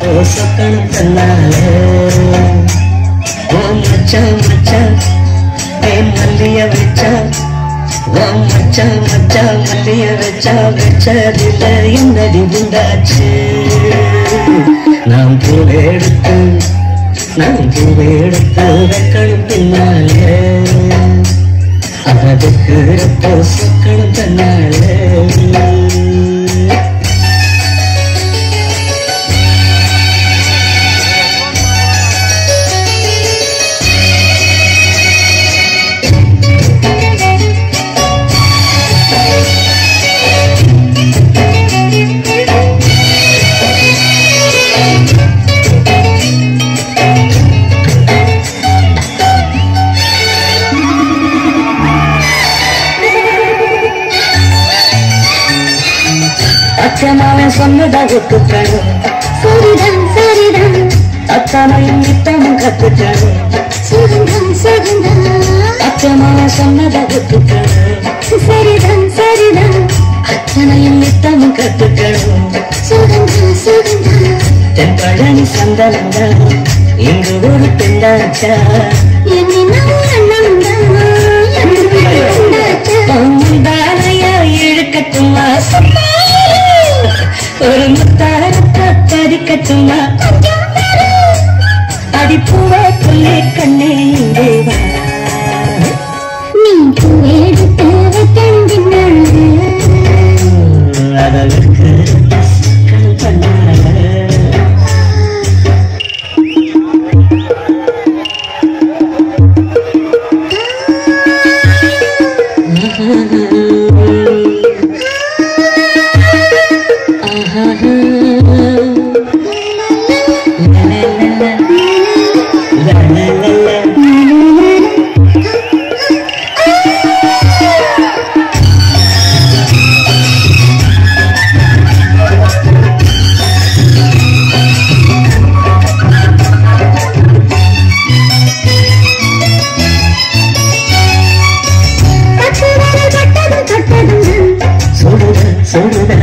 சொக்கணும் தன்னாலே ஓ மச்சான் மச்சான் ஏன் மல்லிய வச்சா ஓ மச்சான் மச்சான் மல்லிய வச்சா வச்சதில்ல என்னடி உண்டாச்சு நாம் பூவெடுத்து நாம் பூவெடுத்து வைக்கணும் பின்னாலே அதுக்கு ரப்போ சொக்கணும் தன்னாலே அச்சமாவன் சொன்னதா ஒத்துக்கணும் சரிதான் சரிதான் அத்தனையும் நித்தமும் கத்துக்கணும் சுகந்தான் சுகந்தான் அச்சமாவன் சொன்னதா ஒத்துக்கணும் சரிதான் சரிதான் அத்தனையும் நித்தமும் கத்துக்கணும் சுகந்தான் சுகந்தான் தென் பழனி சந்தனந்தா இங்கு ஒரு பெண்ணாச்சா என்னென்னவோ அண்ணம்தான் எனக்கு வந்தாச்சா தானையா இழுக்கட்டுமா ஒரு முத்தாரத்தை பறிக்கட்டுமா அடிப்பூவ புள்ளே கண்ணே இங்கே வா நீ பூவெடுத்து வைக்கணும் பின்னாலே அதற்கு கண் பண்ணால பட்டுவரல் பட்டதும் தொட்டதும் சொல்லுத சொல்லுத